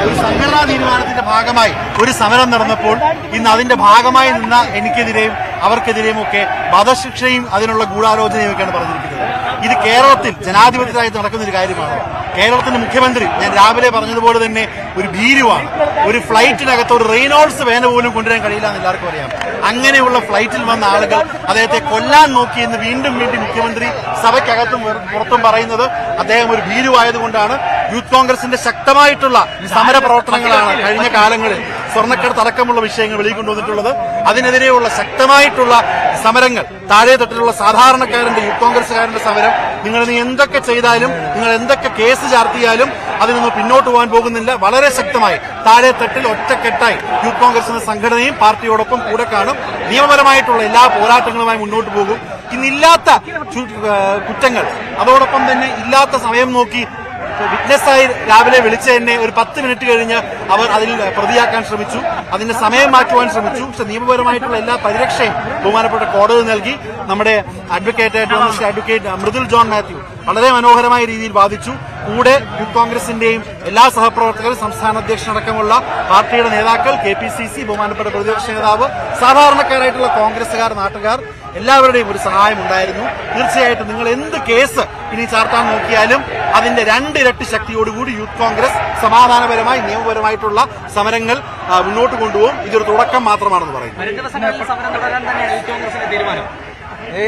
ഒരു സംഘടനാ തീരുമാനത്തിന്റെ ഭാഗമായി ഒരു സമരം നടന്നപ്പോൾ ഇന്ന് അതിന്റെ ഭാഗമായി നിന്ന എനിക്കെതിരെയും അവർക്കെതിരെയും ഒക്കെ വധശിക്ഷയും അതിനുള്ള ഗൂഢാലോചനയും ഒക്കെയാണ് പറഞ്ഞിരിക്കുന്നത് ഇത് കേരളത്തിൽ ജനാധിപത്യമായി നടക്കുന്ന ഒരു കാര്യമാണ് കേരളത്തിന്റെ മുഖ്യമന്ത്രി ഞാൻ രാവിലെ പറഞ്ഞതുപോലെ തന്നെ ഒരു ഭീരുവാണ് ഒരു ഫ്ലൈറ്റിനകത്ത് ഒരു റെയിനോൾസ് വേന പോലും കൊണ്ടുവരാൻ കഴിയില്ല എന്ന് എല്ലാവർക്കും അറിയാം അങ്ങനെയുള്ള ഫ്ലൈറ്റിൽ വന്ന ആളുകൾ അദ്ദേഹത്തെ കൊല്ലാൻ നോക്കി എന്ന് വീണ്ടും വീണ്ടും മുഖ്യമന്ത്രി സഭയ്ക്കകത്തും വെറു- പുറത്തും പറയുന്നത് അദ്ദേഹം ഒരു ഭീരുവായതുകൊണ്ടാണ് യൂത്ത് കോൺഗ്രസിന്റെ ശക്തമായിട്ടുള്ള സമര പ്രവർത്തനങ്ങളാണ് കഴിഞ്ഞ കാലങ്ങളിൽ സ്വർണ്ണക്കടത്ത് അടക്കമുള്ള വിഷയങ്ങൾ വെളിക്കൊണ്ടുവന്നിട്ടുള്ളത് അതിനെതിരെയുള്ള ശക്തമായിട്ടുള്ള സമരങ്ങൾ താഴെ തട്ടിലുള്ള സാധാരണക്കാരന്റെ യൂത്ത് കോൺഗ്രസുകാരന്റെ സമരം നിങ്ങൾ ഇനി എന്തൊക്കെ ചെയ്താലും നിങ്ങൾ എന്തൊക്കെ കേസ് ചാർത്തിയാലും അതിൽ നിന്ന് പിന്നോട്ട് പോകാൻ പോകുന്നില്ല വളരെ ശക്തമായി താഴെ തട്ടിൽ ഒറ്റക്കെട്ടായി യൂത്ത് കോൺഗ്രസ് എന്ന സംഘടനയും പാർട്ടിയോടൊപ്പം കൂടെ കാണും നിയമപരമായിട്ടുള്ള എല്ലാ പോരാട്ടങ്ങളുമായി മുന്നോട്ട് പോകും ഇന്നില്ലാത്ത ചു- ആ, കുറ്റങ്ങൾ അതോടൊപ്പം തന്നെ ഇല്ലാത്ത സമയം നോക്കി വിറ്റ്നസ്സായി രാവിലെ വിളിച്ച എന്നെ ഒരു പത്ത് മിനിറ്റ് കഴിഞ്ഞ് അവർ അതിൽ പ്രതിയാക്കാൻ ശ്രമിച്ചു അതിന്റെ സമയം മാറ്റുവാൻ ശ്രമിച്ചു പക്ഷെ നിയമപരമായിട്ടുള്ള എല്ലാ പരിരക്ഷയും ബഹുമാനപ്പെട്ട കോടതി നൽകി നമ്മുടെ അഡ്വക്കേറ്റ് ആയിട്ട് വന്ന ശ്രീ അഡ്വക്കേറ്റ് മൃദുൽ ജോൺ മാത്യു വളരെ മനോഹരമായ രീതിയിൽ വാദിച്ചു കൂടെ യൂത്ത് കോൺഗ്രസിന്റെയും എല്ലാ സഹപ്രവർത്തകരും സംസ്ഥാന അധ്യക്ഷനടക്കമുള്ള പാർട്ടിയുടെ നേതാക്കൾ കെ പി സി സി ബഹുമാനപ്പെട്ട പ്രതിപക്ഷ നേതാവ് സാധാരണക്കാരായിട്ടുള്ള കോൺഗ്രസുകാർ നാട്ടുകാർ എല്ലാവരുടെയും ഒരു സഹായം ഉണ്ടായിരുന്നു തീർച്ചയായിട്ടും നിങ്ങൾ എന്ത് കേസ് ഇനി ചാർത്താൻ നോക്കിയാലും അതിന്റെ രണ്ടിരട്ടി ശക്തിയോടുകൂടി യൂത്ത് കോൺഗ്രസ് സമാധാനപരമായി നിയമപരമായിട്ടുള്ള സമരങ്ങൾ ആ, മുന്നോട്ട് കൊണ്ടുപോകും ഇതൊരു തുടക്കം മാത്രമാണെന്ന് പറയുന്നു വരും ദിവസങ്ങളിൽ സമരം തുടരാൻ തന്നെയാണ് യൂത്ത് കോൺഗ്രസിന്റെ തീരുമാനം ഈ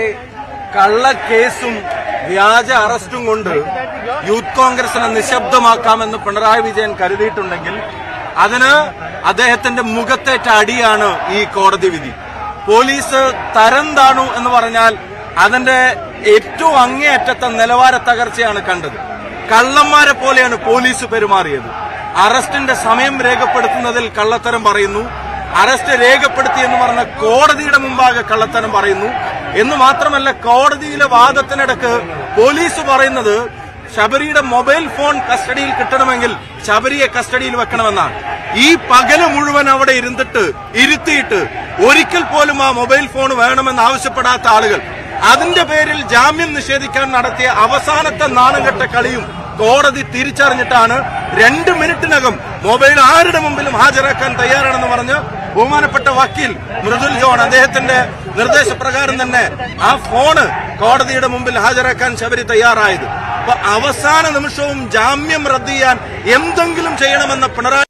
കള്ളക്കേസും വ്യാജ അറസ്റ്റും കൊണ്ട് യൂത്ത് കോൺഗ്രസിനെ നിശബ്ദമാക്കാമെന്ന് പിണറായി വിജയൻ കരുതിയിട്ടുണ്ടെങ്കിൽ അതിന് അദ്ദേഹത്തിന്റെ മുഖത്തേറ്റ അടിയാണ് ഈ കോടതി വിധി പോലീസ് തരം താണു എന്ന് പറഞ്ഞാൽ അതിന്റെ ഏറ്റവും അങ്ങേയറ്റത്തെ നിലവാര തകർച്ചയാണ് കണ്ടത് കള്ളന്മാരെ പോലെയാണ് പോലീസ് പെരുമാറിയത് അറസ്റ്റിന്റെ സമയം രേഖപ്പെടുത്തുന്നതിൽ കള്ളത്തരം പറയുന്നു അറസ്റ്റ് രേഖപ്പെടുത്തി എന്ന് പറഞ്ഞ കോടതിയുടെ മുമ്പാകെ കള്ളത്തരം പറയുന്നു എന്ന് മാത്രമല്ല കോടതിയിലെ വാദത്തിനിടക്ക് പോലീസ് പറയുന്നത് ശബരിയുടെ മൊബൈൽ ഫോൺ കസ്റ്റഡിയിൽ കിട്ടണമെങ്കിൽ ശബരിയെ കസ്റ്റഡിയിൽ വെക്കണമെന്നാണ് ഈ പകല് മുഴുവൻ അവിടെ ഇരുന്നിട്ട് ഇരുത്തിയിട്ട് ഒരിക്കൽ പോലും ആ മൊബൈൽ ഫോൺ വേണമെന്ന് ആവശ്യപ്പെടാത്ത ആളുകൾ അതിന്റെ പേരിൽ ജാമ്യം നിഷേധിക്കാൻ നടത്തിയ അവസാനത്തെ നാണംകെട്ട കളിയും കോടതി തിരിച്ചറിഞ്ഞിട്ടാണ് രണ്ട് മിനിറ്റിനകം മൊബൈൽ ആരുടെ മുമ്പിലും ഹാജരാക്കാൻ തയ്യാറാണെന്ന് പറഞ്ഞ് ബഹുമാനപ്പെട്ട വക്കീൽ മൃദുൽ ജോൺ അദ്ദേഹത്തിന്റെ നിർദ്ദേശപ്രകാരം തന്നെ ആ ഫോണ് കോടതിയുടെ മുമ്പിൽ ഹാജരാക്കാൻ ശബരി തയ്യാറായത് അപ്പൊ അവസാന നിമിഷവും ജാമ്യം റദ്ദ് ചെയ്യാൻ എന്തെങ്കിലും ചെയ്യണമെന്ന പിണറായി